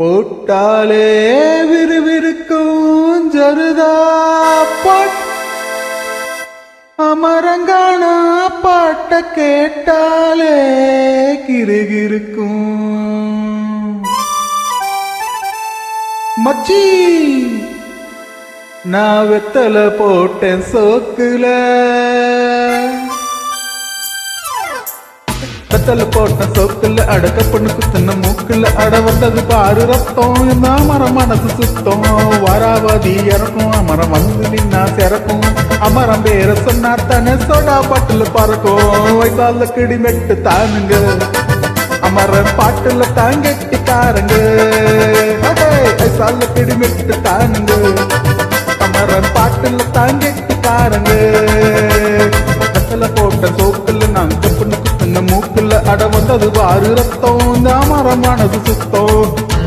போட்டாலே விறுவிறுக்கும் ஜருதா பாட் அமரங்கானா பாட்ட கேட்டாலே கிறுகிறுக்கும் மச்சி நான் வெத்தல போட்டேன் சோக்குல வெத்தல போட்டேன் சோக்குல அடக்க பொண்ணு குத்துன மூக்குல அட வந்தது பாரு ரத்தம் இந்த மரம் மனசு சுத்தம் வாராவதி இறக்கும் அமரம் வந்து நின்னா சிறக்கும் அமரம் பேர சொன்னா தானே சோடா பாட்டுல பறக்கும் வயசால கிடிமெட்டு தானுங்க அமரன் பாட்டுல தாங்கெட்டிக்காரங்க வயசால கிடிமெட்டு தானுங்க அமரன் பாட்டுல தாங்கெட்டிக்காரங்க வெத்தல போட்ட சோக்குல நாங்க பொண்ணு குத்துன மூக்குல அட வந்தது பாரு ரத்தம் இந்த அமரம் மனது சுத்தம்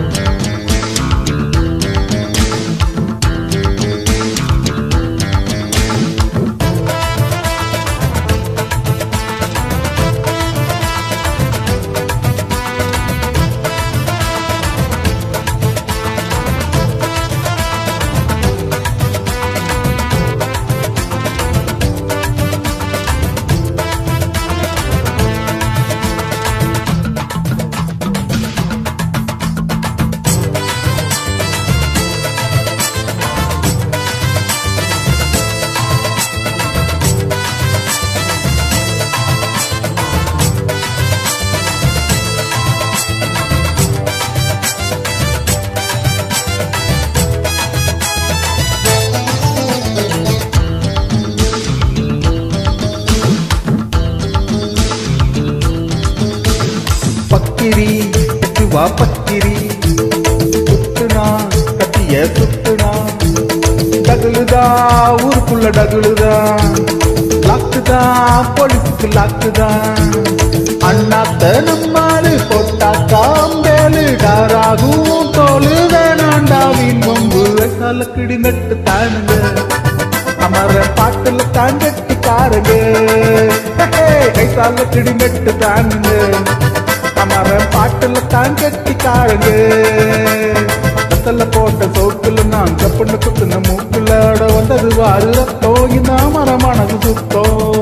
பக்கிரி வா பக்கிரி சுத்துனா கத்திய சுத்துனா டகுலுதா ஊருக்குள்ள டகுலுதா லாக்குதா போலீஸுக்கு லாக்குதா அண்ணாத்த நம்மாரு போட்டா காம்பேலு டாராகும் தோலு வேணாண்டா வீண் வம்பு கலக்கிடி நட்டு தானுங்க அமர பாட்டுல தாங்கட்டி காருங்க கைசால கிடிமெட்டு தானுங்க அமர பாட்டுல தாங்கட்டி காருங்க கத்தல போட்ட சோக்குல நான் கப்புன்னு குத்துன மூக்குல அட வந்தது வாரு ரத்தம் இந்த மரமானது சுத்தம்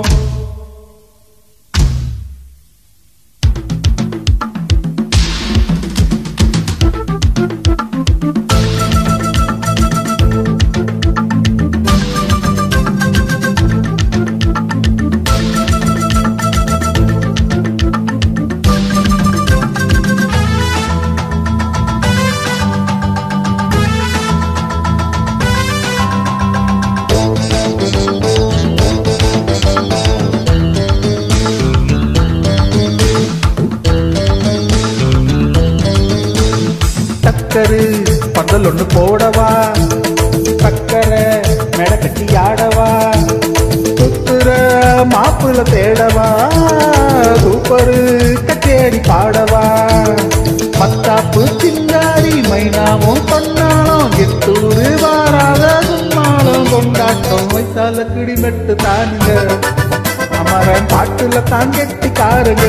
டக்கரு பந்தல் ஒண்ணு போடவா சக்கரை மெட கட்டி ஆடவா சுத்துற மாப்பிள்ள தேடவா சூப்பரு கச்சேரி பாடவா மத்தாப்பு சிங்காரி மைனாவும் பண்ணாலும் எத்தூரு வாராத சும்மாலும் கொண்டாட்டம் வைத்தால கிடிமெட்டு தானுங்க அமரன் பாட்டுல தாங்கெட்டி காருங்க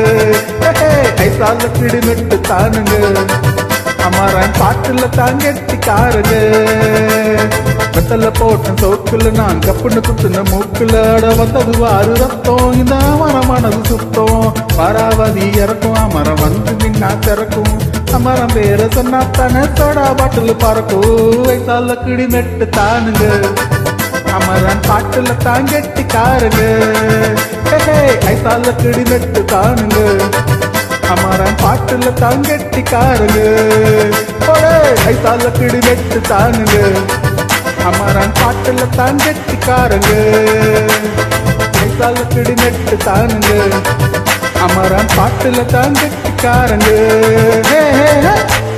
கைசால கிடிமெட்டு தானுங்க அமரன் பாட்டுல தாங்கெட்டி காருங்க வெத்தல போட்ட சோக்குல நான் கப்புன்னு குத்துன மூக்குல அட வந்தது வாரு ரத்தம் இந்த மரமானது சுத்தம் பராவதி இறக்கும் அமரம் வந்து நின்னா திறக்கும் அமரம் பேர சொன்னா தானே சோடா பாட்டுல பறக்கும் வயசால கிடிமெட்டு தானுங்க அமரன் பாட்டுல தாங்கெட்டி காருங்க ஐசால கிடிமெட்டு தானுங்க அமரன் பாட்டுல தாங்கெட்டி காருங்க ஐசால கிடிமெட்டு தானுங்க அமரன் பாட்டுல தாங்கெட்டி காருங்க ஐசால கிடிமெட்டு தானுங்க அமரன் பாட்டுல தாங்கெட்டி காருங்க ஹே ஹே ஹே